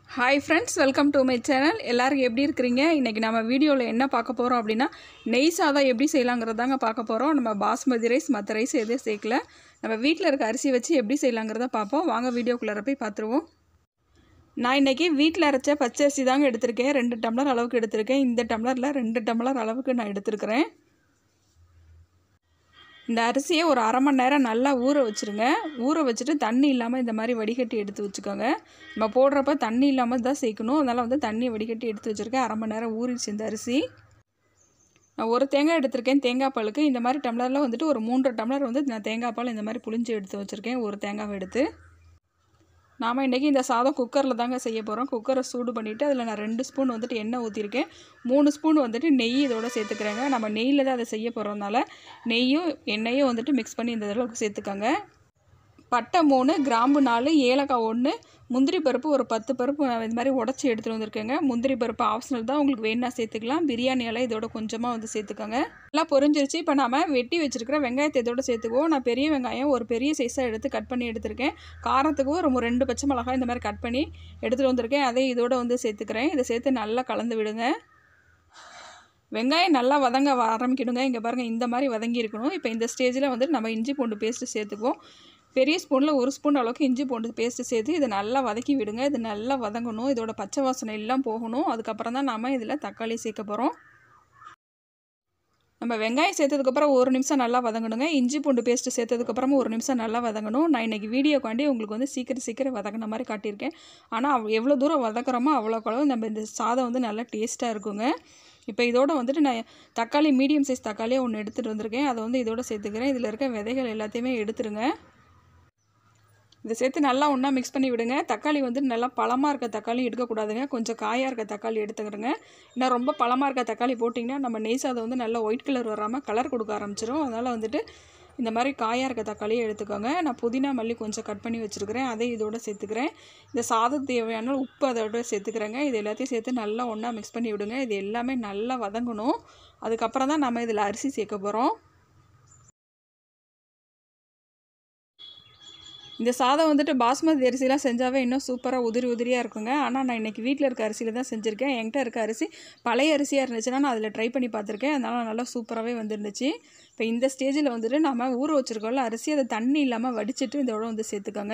hi friends welcome to my channel எல்லாரும் எப்படி இருக்கிறீங்க இன்றைக்கி நம்ம வீடியோவில் என்ன பார்க்க போகிறோம் அப்படின்னா நெய் சாதம் எப்படி செய்யலாங்கிறதாங்க பார்க்க போகிறோம் நம்ம பாஸ்மதி ரைஸ் மற்ற ரைஸ் எதுவும் சேர்க்கல நம்ம வீட்டில் இருக்க அரிசி வச்சு எப்படி செய்யலாங்கிறத பார்ப்போம் வாங்க வீடியோக்குள்ளார போய் பார்த்துருவோம் நான் இன்றைக்கி வீட்டில் அரைச்ச பச்சை அரிசி தாங்க எடுத்திருக்கேன் ரெண்டு டம்ளர் அளவுக்கு எடுத்திருக்கேன் இந்த டம்ளரில் ரெண்டு டம்ளர் அளவுக்கு நான் எடுத்திருக்கிறேன் இந்த அரிசியை ஒரு அரை மணி நேரம் நல்லா ஊற வச்சுருங்க ஊற வச்சுட்டு தண்ணி இல்லாமல் இந்த மாதிரி வடிகட்டி எடுத்து வச்சுக்கோங்க நம்ம போடுறப்ப தண்ணி இல்லாமல் தான் சேர்க்கணும் அதனால் வந்து தண்ணியை வடிகட்டி எடுத்து வச்சுருக்கேன் அரை மணி நேரம் ஊறிடுச்சு இந்த அரிசி நான் ஒரு தேங்காய் எடுத்திருக்கேன் தேங்காய் பாலுக்கு இந்த மாதிரி டம்ளரில் வந்துட்டு ஒரு மூன்று டம்ளர் வந்து நான் தேங்காய் பால் இந்த மாதிரி புளிஞ்சு எடுத்து வச்சுருக்கேன் ஒரு தேங்காவை எடுத்து நாம் இன்றைக்கி இந்த சாதம் குக்கரில் தாங்க செய்ய போகிறோம் குக்கரை சூடு பண்ணிவிட்டு அதில் நான் ரெண்டு ஸ்பூன் வந்துட்டு எண்ணெய் ஊற்றிருக்கேன் மூணு ஸ்பூன் வந்துட்டு நெய் இதோட சேர்த்துக்கிறேங்க நம்ம நெய்யில் தான் அதை செய்ய போகிறதுனால நெய்யும் எண்ணெயும் வந்துட்டு மிக்ஸ் பண்ணி இந்த அளவுக்கு சேர்த்துக்கோங்க பட்டை மூணு கிராம்பு நாலு ஏலக்காய் ஒன்று முந்திரி பருப்பு ஒரு பத்து பருப்பு நான் இந்த மாதிரி உடச்சி எடுத்துகிட்டு வந்திருக்கேங்க முந்திரி பருப்பு ஆப்ஷனல் தான் உங்களுக்கு வேணா சேர்த்துக்கலாம் பிரியாணி எல்லாம் இதோட கொஞ்சமாக வந்து சேர்த்துக்கோங்க எல்லாம் பொரிஞ்சிருச்சு இப்போ நாம் வெட்டி வச்சுருக்கிற வெங்காயத்தை இதோட சேர்த்துக்குவோம் நான் பெரிய வெங்காயம் ஒரு பெரிய சைஸாக எடுத்து கட் பண்ணி எடுத்திருக்கேன் காரத்துக்கு ஒரு ரெண்டு பச்சை மிளகாய் இந்த மாதிரி கட் பண்ணி எடுத்துகிட்டு வந்திருக்கேன் அதை இதோட வந்து சேர்த்துக்கிறேன் இதை சேர்த்து நல்லா கலந்து விடுங்க வெங்காயம் நல்லா வதங்க ஆரம்பிக்கணுங்க இங்கே பாருங்கள் இந்த மாதிரி வதங்கி இருக்கணும் இப்போ இந்த ஸ்டேஜில் வந்து நம்ம இஞ்சி பூண்டு பேஸ்ட்டு சேர்த்துக்குவோம் பெரிய ஸ்பூனில் ஒரு ஸ்பூன் அளவுக்கு இஞ்சி பூண்டு பேஸ்ட்டு சேர்த்து இதை நல்லா வதக்கி விடுங்க இது நல்லா வதங்கணும் இதோட பச்சை வாசனை எல்லாம் போகணும் அதுக்கப்புறம் தான் நாம் இதில் தக்காளி சேர்க்க போகிறோம் நம்ம வெங்காயம் சேர்த்ததுக்கப்புறம் ஒரு நிமிஷம் நல்லா வதங்கணுங்க இஞ்சி பூண்டு பேஸ்ட்டு சேர்த்ததுக்கப்புறமா ஒரு நிமிஷம் நல்லா வதங்கணும் நான் இன்றைக்கி வீடியோக்காண்டி உங்களுக்கு வந்து சீக்கிரம் சீக்கிரம் வதங்கின மாதிரி காட்டியிருக்கேன் ஆனால் அவ் எவ்வளோ தூரம் வதக்குறோமோ அவ்வளோக்கு அளவு நம்ம இந்த சாதம் வந்து நல்லா டேஸ்ட்டாக இருக்குங்க இப்போ இதோட வந்துட்டு நான் தக்காளி மீடியம் சைஸ் தக்காளியாக ஒன்று எடுத்துகிட்டு வந்திருக்கேன் அதை வந்து இதோட சேர்த்துக்கிறேன் இதில் இருக்க விதைகள் எல்லாத்தையுமே எடுத்துருங்க இதை சேர்த்து நல்லா ஒன்றா மிக்ஸ் பண்ணி விடுங்க தக்காளி வந்து நல்லா பழமாக இருக்க தக்காளி எடுக்கக்கூடாதுங்க கொஞ்சம் காயாக இருக்க தக்காளி எடுத்துக்கிறங்க ஏன்னா ரொம்ப பழமாக இருக்க தக்காளி போட்டிங்கன்னா நம்ம நெய் சாதம் வந்து நல்லா ஒயிட் கலர் வராமல் கலர் கொடுக்க ஆரம்பிச்சிரும் அதனால் வந்துட்டு இந்த மாதிரி காயாக இருக்க தக்காளியை எடுத்துக்கோங்க நான் புதினா மல்லி கொஞ்சம் கட் பண்ணி வச்சுருக்கிறேன் அதை இதோட சேர்த்துக்கிறேன் இந்த சாதம் தேவையான உப்பு அதோட சேர்த்துக்கிறேங்க இது எல்லாத்தையும் சேர்த்து நல்லா ஒன்றா மிக்ஸ் பண்ணி விடுங்க இது எல்லாமே நல்லா வதங்கணும் அதுக்கப்புறம் தான் நம்ம இதில் அரிசி சேர்க்க போகிறோம் இந்த சாதம் வந்துட்டு பாஸ்மதி அரிசிலாம் செஞ்சாவே இன்னும் சூப்பராக உதிரி உதிரியாக இருக்குங்க ஆனால் நான் இன்றைக்கி வீட்டில் இருக்க அரிசியில் தான் செஞ்சுருக்கேன் என்கிட்ட இருக்க அரிசி பழைய அரிசியாக இருந்துச்சுன்னா நான் அதில் ட்ரை பண்ணி பார்த்துருக்கேன் அதனால் நல்லா சூப்பராகவே வந்துருந்துச்சு இப்போ இந்த ஸ்டேஜில் வந்துட்டு நம்ம ஊற வச்சுருக்கோம்ல அரிசி அதை தண்ணி இல்லாமல் வடிச்சிட்டு இதோட வந்து சேர்த்துக்கோங்க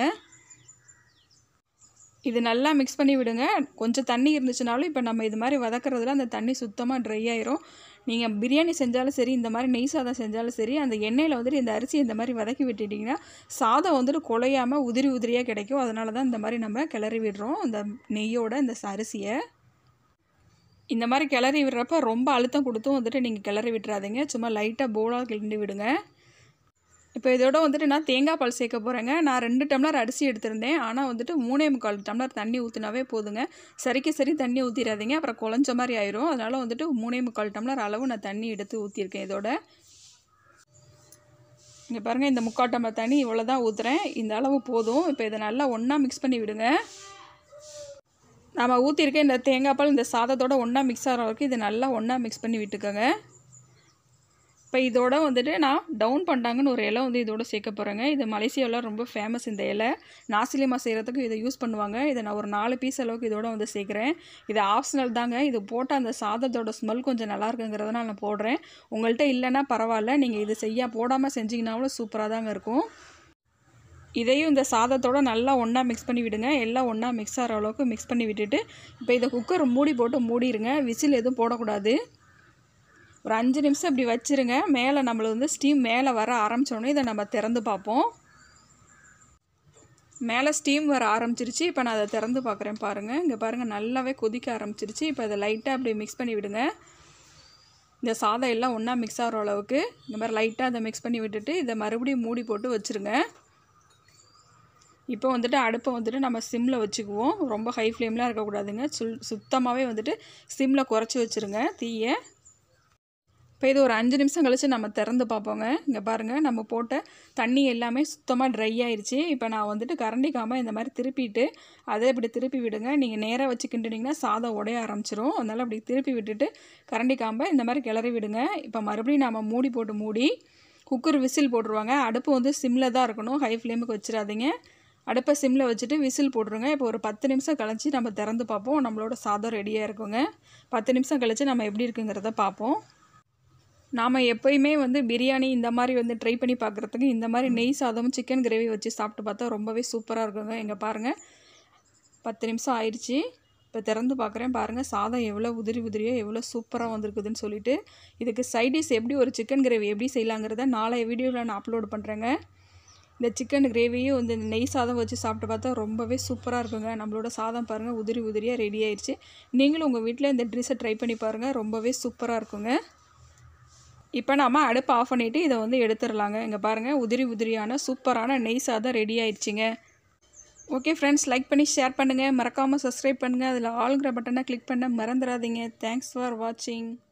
இது நல்லா மிக்ஸ் பண்ணி விடுங்க கொஞ்சம் தண்ணி இருந்துச்சுனாலும் இப்போ நம்ம இது மாதிரி வதக்கிறதுல அந்த தண்ணி சுத்தமாக ட்ரை ஆயிரும் நீங்கள் பிரியாணி செஞ்சாலும் சரி இந்த மாதிரி நெய் சாதம் செஞ்சாலும் சரி அந்த எண்ணெயில் வந்துட்டு இந்த அரிசி இந்த மாதிரி வதக்கி விட்டுட்டிங்கன்னா சாதம் வந்துட்டு குலையாமல் உதிரி உதிரியாக கிடைக்கும் அதனால தான் இந்த மாதிரி நம்ம கிளறி விடுறோம் இந்த நெய்யோட இந்த அரிசியை இந்த மாதிரி கிளறி விடுறப்ப ரொம்ப அழுத்தம் கொடுத்தும் வந்துட்டு நீங்கள் கிளறி விட்டுறாதீங்க சும்மா லைட்டாக போலாக கிளறி விடுங்க இப்போ இதோட வந்துட்டு நான் தேங்காய் பால் சேர்க்க போகிறேங்க நான் ரெண்டு டம்ளர் அரிசி எடுத்திருந்தேன் ஆனால் வந்துட்டு மூணே முக்கால் டம்ளர் தண்ணி ஊற்றினாவே போதுங்க சரிக்கு சரி தண்ணி ஊற்றிடாதீங்க அப்புறம் குழஞ்ச மாதிரி ஆயிரும் அதனால் வந்துட்டு மூணே முக்கால் டம்ளர் அளவு நான் தண்ணி எடுத்து ஊற்றிருக்கேன் இதோட இங்கே பாருங்கள் இந்த முக்கால் டம்ளர் தண்ணி இவ்வளோ தான் ஊற்றுறேன் இந்த அளவு போதும் இப்போ இதை நல்லா ஒன்றா மிக்ஸ் பண்ணி விடுங்க நம்ம ஊற்றிருக்க இந்த தேங்காய் பால் இந்த சாதத்தோட ஒன்றா மிக்ஸ் ஆகிற வரைக்கும் இதை நல்லா ஒன்றா மிக்ஸ் பண்ணி விட்டுக்கோங்க இப்போ இதோட வந்துட்டு நான் டவுன் பண்ணிட்டாங்கன்னு ஒரு இலை வந்து இதோட சேர்க்க போகிறேங்க இது மலேசியாவில் ரொம்ப ஃபேமஸ் இந்த இலை நாசிலிமா செய்கிறதுக்கு இதை யூஸ் பண்ணுவாங்க இதை நான் ஒரு நாலு பீஸ் அளவுக்கு இதோட வந்து சேர்க்குறேன் இது ஆப்ஷனல் தாங்க இது போட்டால் அந்த சாதத்தோட ஸ்மெல் கொஞ்சம் நல்லா இருக்குங்கிறதுனால நான் போடுறேன் உங்கள்கிட்ட இல்லைன்னா பரவாயில்ல நீங்கள் இது செய்ய போடாமல் செஞ்சிங்கனாலும் சூப்பராக தாங்க இருக்கும் இதையும் இந்த சாதத்தோட நல்லா ஒன்றா மிக்ஸ் பண்ணி விடுங்க எல்லாம் ஒன்றா மிக்ஸ் ஆகிற அளவுக்கு மிக்ஸ் பண்ணி விட்டுட்டு இப்போ இதை குக்கர் மூடி போட்டு மூடிடுங்க விசில் எதுவும் போடக்கூடாது ஒரு அஞ்சு நிமிஷம் இப்படி வச்சுருங்க மேலே நம்மளுக்கு வந்து ஸ்டீம் மேலே வர ஆரம்பித்தோடனே இதை நம்ம திறந்து பார்ப்போம் மேலே ஸ்டீம் வர ஆரம்பிச்சிருச்சு இப்போ நான் அதை திறந்து பார்க்குறேன் பாருங்கள் இங்கே பாருங்கள் நல்லாவே கொதிக்க ஆரம்பிச்சிருச்சு இப்போ அதை லைட்டாக அப்படி மிக்ஸ் பண்ணி விடுங்க இந்த சாதம் எல்லாம் ஒன்றா மிக்ஸ் ஆகிற அளவுக்கு இந்த மாதிரி லைட்டாக அதை மிக்ஸ் பண்ணி விட்டுட்டு இதை மறுபடியும் மூடி போட்டு வச்சுருங்க இப்போ வந்துட்டு அடுப்பை வந்துட்டு நம்ம சிம்மில் வச்சுக்குவோம் ரொம்ப ஹை ஃப்ளேம்லாம் இருக்கக்கூடாதுங்க சுல் சுத்தமாகவே வந்துட்டு சிம்மில் குறைச்சி வச்சுருங்க தீயை இப்போ இது ஒரு அஞ்சு நிமிஷம் கழித்து நம்ம திறந்து பார்ப்போங்க இங்கே பாருங்கள் நம்ம போட்ட தண்ணி எல்லாமே சுத்தமாக ட்ரை ஆயிடுச்சு இப்போ நான் வந்துட்டு கரண்டிக்காமல் இந்த மாதிரி திருப்பிட்டு அதை இப்படி திருப்பி விடுங்க நீங்கள் நேராக வச்சு கிண்டுனீங்கன்னா சாதம் உடைய ஆரம்பிச்சிரும் அதனால் அப்படி திருப்பி விட்டுட்டு கரண்டிக்காமல் இந்த மாதிரி கிளறி விடுங்க இப்போ மறுபடியும் நம்ம மூடி போட்டு மூடி குக்கர் விசில் போட்டுருவாங்க அடுப்பு வந்து சிம்மில் தான் இருக்கணும் ஹை ஃப்ளேமுக்கு வச்சிடாதீங்க அடுப்பை சிம்மில் வச்சுட்டு விசில் போட்டுருங்க இப்போ ஒரு பத்து நிமிஷம் கழிச்சு நம்ம திறந்து பார்ப்போம் நம்மளோட சாதம் ரெடியாக இருக்குங்க பத்து நிமிஷம் கழிச்சு நம்ம எப்படி இருக்குங்கிறத பார்ப்போம் நாம் எப்போயுமே வந்து பிரியாணி இந்த மாதிரி வந்து ட்ரை பண்ணி பார்க்குறதுக்கு இந்த மாதிரி நெய் சாதமும் சிக்கன் கிரேவி வச்சு சாப்பிட்டு பார்த்தா ரொம்பவே சூப்பராக இருக்குங்க இங்கே பாருங்கள் பத்து நிமிஷம் ஆயிடுச்சு இப்போ திறந்து பார்க்குறேன் பாருங்கள் சாதம் எவ்வளோ உதிரி உதிரியோ எவ்வளோ சூப்பராக வந்திருக்குதுன்னு சொல்லிட்டு இதுக்கு சைடிஷ் எப்படி ஒரு சிக்கன் கிரேவி எப்படி செய்யலாங்கிறத நாளைய வீடியோவில் நான் அப்லோட் பண்ணுறேங்க இந்த சிக்கன் கிரேவியும் வந்து இந்த நெய் சாதம் வச்சு சாப்பிட்டு பார்த்தா ரொம்பவே சூப்பராக இருக்குங்க நம்மளோட சாதம் பாருங்கள் உதிரி உதிரியாக ரெடி ஆயிடுச்சு நீங்களும் உங்கள் வீட்டில் இந்த ட்ரெஸ்ஸை ட்ரை பண்ணி பாருங்கள் ரொம்பவே சூப்பராக இருக்குங்க இப்போ நம்ம அடுப்பு ஆஃப் பண்ணிவிட்டு இதை வந்து எடுத்துடலாங்க இங்கே பாருங்கள் உதிரி உதிரியான சூப்பரான நெய் சாதம் ரெடி ஆயிடுச்சுங்க ஓகே ஃப்ரெண்ட்ஸ் லைக் பண்ணி ஷேர் பண்ணுங்கள் மறக்காமல் சப்ஸ்கிரைப் பண்ணுங்கள் அதில் ஆளுங்கிற பட்டனை கிளிக் பண்ண மறந்துடாதீங்க தேங்க்ஸ் ஃபார் வாட்சிங்